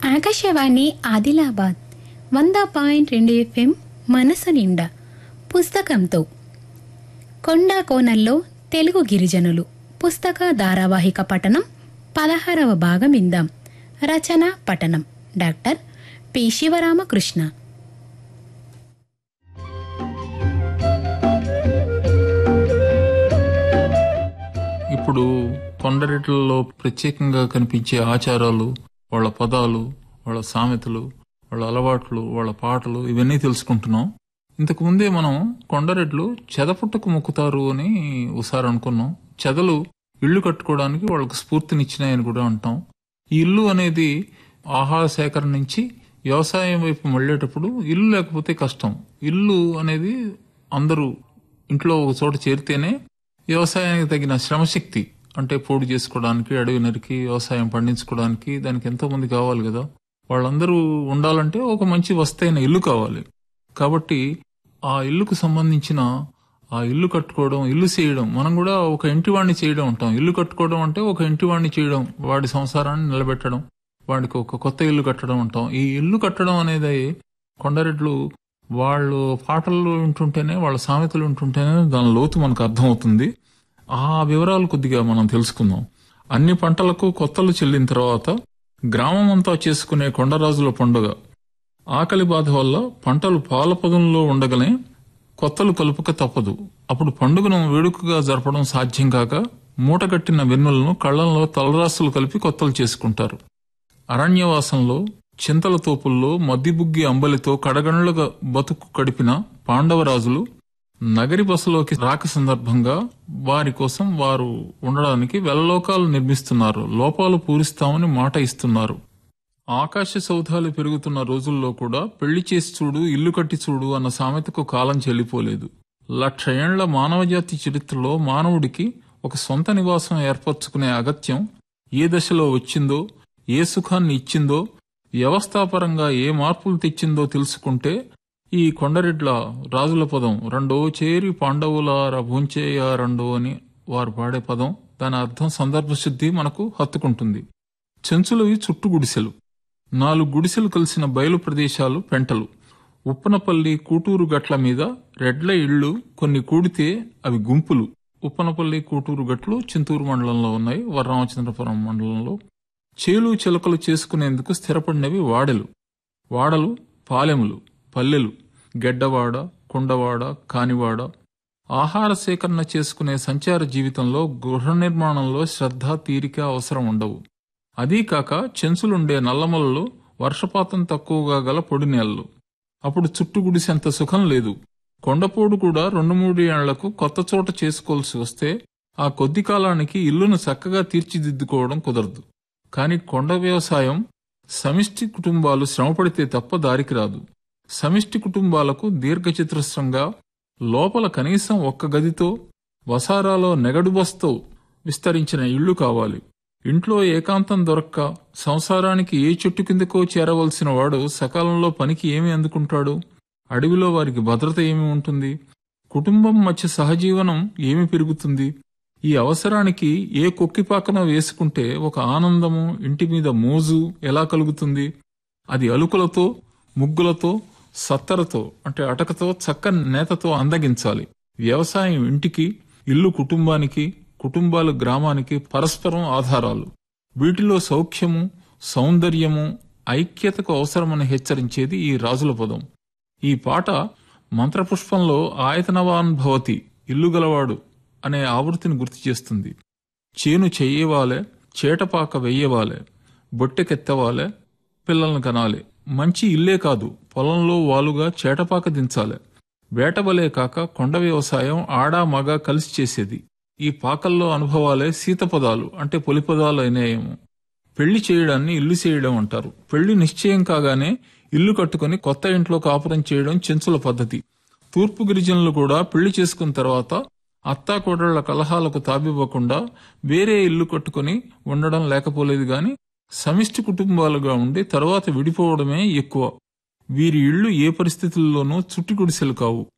ఆకాశవాణి ఆదిలాబాద్ వంద పాయింట్ రెండు ఎఫ్ఎం మనసు నిండా పుస్తకంతో కొండా కోనల్లో తెలుగు గిరిజనులు పుస్తక ధారావాహిక పఠనం పదహారవ భాగం ఇందాం రచన పఠనం డాక్టర్ పి శివరామకృష్ణ ఇప్పుడు కొండరెట్లలో ప్రత్యేకంగా కనిపించే ఆచారాలు వాళ్ళ పదాలు వాళ్ళ సామెతలు వాళ్ళ అలవాట్లు వాళ్ళ పాటలు ఇవన్నీ తెలుసుకుంటున్నాం ఇంతకు ముందే మనం కొండరెట్లు చెదపుట్టకు మొక్కుతారు అని ఒకసారి అనుకున్నాం చెదలు ఇళ్లు కట్టుకోవడానికి వాళ్ళకు స్ఫూర్తినిచ్చినాయని కూడా అంటాం ఈ ఇల్లు అనేది ఆహార సేకరణ నుంచి వ్యవసాయం వైపు మళ్ళేటప్పుడు ఇల్లు లేకపోతే కష్టం ఇల్లు అనేది అందరూ ఇంట్లో ఒక చోట చేరితేనే వ్యవసాయానికి తగిన శ్రమశక్తి అంటే పోడు చేసుకోవడానికి అడవి నరికి వ్యవసాయం పండించుకోవడానికి దానికి ఎంతో మంది కావాలి కదా వాళ్ళందరూ ఉండాలంటే ఒక మంచి వస్తైన ఇల్లు కావాలి కాబట్టి ఆ ఇల్లుకు సంబంధించిన ఆ ఇల్లు కట్టుకోవడం ఇల్లు చేయడం మనం కూడా ఒక ఇంటి వాడిని చేయడం ఉంటాం ఇల్లు కట్టుకోవడం అంటే ఒక ఇంటి వాడిని చేయడం వాడి సంసారాన్ని నిలబెట్టడం వాడికి ఒక కొత్త ఇల్లు కట్టడం ఉంటాం ఈ ఇల్లు కట్టడం అనేది కొండరెడ్లు వాళ్ళు పాటలు వింటుంటేనే వాళ్ళ సామెతలు వింటుంటేనే దాని లోతు మనకు అర్థమవుతుంది ఆ వివరాలు కొద్దిగా మనం తెలుసుకుందాం అన్ని పంటలకు కొత్తలు చెల్లిన తర్వాత గ్రామం అంతా చేసుకునే కొండరాజుల పండుగ ఆకలి బాధ వల్ల పంటలు పాల పదంలో ఉండగానే కొత్తలు కలుపక తప్పదు అప్పుడు పండుగను వేడుకగా జరపడం సాధ్యం కాక మూటగట్టిన వెన్నులను కళ్లంలో తలరాసులు కలిపి కొత్తలు చేసుకుంటారు అరణ్యవాసంలో చింతల తోపుల్లో మద్దిబుగ్గి అంబలితో కడగండ్లుగా బతుకు గడిపిన పాండవరాజులు నగరి బసలోకి రాక సందర్భంగా వారి కోసం వారు ఉండడానికి వెల్లలోకాలు నిర్మిస్తున్నారు లోపాలు పూరిస్తామని మాట ఇస్తున్నారు ఆకాశ సౌధాలు పెరుగుతున్న రోజుల్లో కూడా పెళ్లి చేసి చూడు ఇల్లు కట్టి చూడు అన్న సామెతకు కాలం చెల్లిపోలేదు లక్ష ఏండ్ల మానవజాతి చరిత్రలో మానవుడికి ఒక సొంత నివాసం ఏర్పరచుకునే అగత్యం ఏ దశలో వచ్చిందో ఏ సుఖాన్ని ఇచ్చిందో వ్యవస్థాపరంగా ఏ మార్పులు తెచ్చిందో తెలుసుకుంటే ఈ కొండరెడ్ల రాజుల పదం రెండో చేరి పాండవులార భూంచేయ రెండో అని వారు పాడే పదం దాని అర్థం సందర్భశుద్ధి మనకు హత్తుకుంటుంది చెంచులవి చుట్టు గుడిసెలు నాలుగు గుడిసెలు కలిసిన బయలు ప్రదేశాలు పెంటలు ఉప్పనపల్లి కూటూరు గట్ల మీద రెడ్ల ఇళ్లు కొన్ని కూడితే అవి గుంపులు ఉప్పనపల్లి కూటూరు గట్లు చింతూరు మండలంలో ఉన్నాయి వరరామచంద్రపురం మండలంలో చేలు చిలకలు చేసుకునేందుకు స్థిరపడినవి వాడెలు వాడలు పాలెములు పల్లెలు గెడ్డవాడ కుండవాడ కానివాడ ఆహార సేకరణ చేసుకునే సంచార జీవితంలో గృహ నిర్మాణంలో శ్రద్ధ తీరిక అవసరం ఉండవు అదీ కాక చెంచులుండే నల్లమలలో వర్షపాతం తక్కువగా గల పొడి నేలలు అప్పుడు చుట్టు గుడిసెంత సుఖం లేదు కొండపోడు కూడా రెండు మూడు ఏళ్లకు కొత్త చోట చేసుకోవాల్సి వస్తే ఆ కొద్ది కాలానికి ఇల్లును చక్కగా తీర్చిదిద్దుకోవడం కుదరదు కాని కొండ వ్యవసాయం సమిష్టి కుటుంబాలు శ్రమపడితే తప్ప దారికి రాదు సమిష్టి కుటుంబాలకు దీర్ఘచతురస్రంగా లోపల కనీసం ఒక్క గదితో వసారాలో నెగడు బస్తో విస్తరించిన ఇళ్లు కావాలి ఇంట్లో ఏకాంతం దొరక్క సంసారానికి ఏ చెట్టు కిందకో చేరవలసిన వాడు సకాలంలో పనికి ఏమి అందుకుంటాడు అడవిలో వారికి భద్రత ఏమి ఉంటుంది కుటుంబం మధ్య సహజీవనం ఏమి పెరుగుతుంది ఈ అవసరానికి ఏ కొక్కిపాకన వేసుకుంటే ఒక ఆనందము ఇంటి మీద మోజు ఎలా కలుగుతుంది అది అలుకులతో ముగ్గులతో సత్తరతో అంటే అటకతో చక్కని నేతతో అందగించాలి వ్యవసాయం ఇంటికి ఇల్లు కుటుంబానికి కుటుంబాలు గ్రామానికి పరస్పరం ఆధారాలు వీటిలో సౌఖ్యము సౌందర్యము ఐక్యతకు అవసరమని హెచ్చరించేది ఈ రాజుల పదం ఈ పాట మంత్రపుష్పంలో ఆయతనవాన్ భవతి ఇల్లు గలవాడు అనే ఆవృత్తిని గుర్తు చేస్తుంది చేను చెయ్యవాలే చేటపాక వెయ్యవాలే బొట్టెకెత్తవాలే పిల్లల్ని కనాలి మంచి ఇల్లే కాదు పొలంలో వాలుగా చేటపాక దించాలి వేటబలే కాక కొండ వ్యవసాయం ఆడా మగ కలిసి చేసేది ఈ పాకల్లో అనుభవాలే సీతపదాలు అంటే పొలిపదాలు అయినాయేమో పెళ్లి చేయడాన్ని ఇల్లు చేయడం అంటారు పెళ్లి నిశ్చయం కాగానే ఇల్లు కట్టుకుని కొత్త ఇంట్లో కాపురం చేయడం చెంచుల పద్ధతి తూర్పు గిరిజనులు కూడా పెళ్లి చేసుకున్న తర్వాత అత్తా కోడళ్ల కలహాలకు తాబివ్వకుండా వేరే ఇల్లు కట్టుకుని ఉండడం లేకపోలేదు గాని సమిష్టి కుటుంబాలుగా ఉండి తర్వాత విడిపోవడమే ఎక్కువ వీరి ఇళ్లు ఏ పరిస్థితుల్లోనూ చుట్టి గుడిసెలు కావు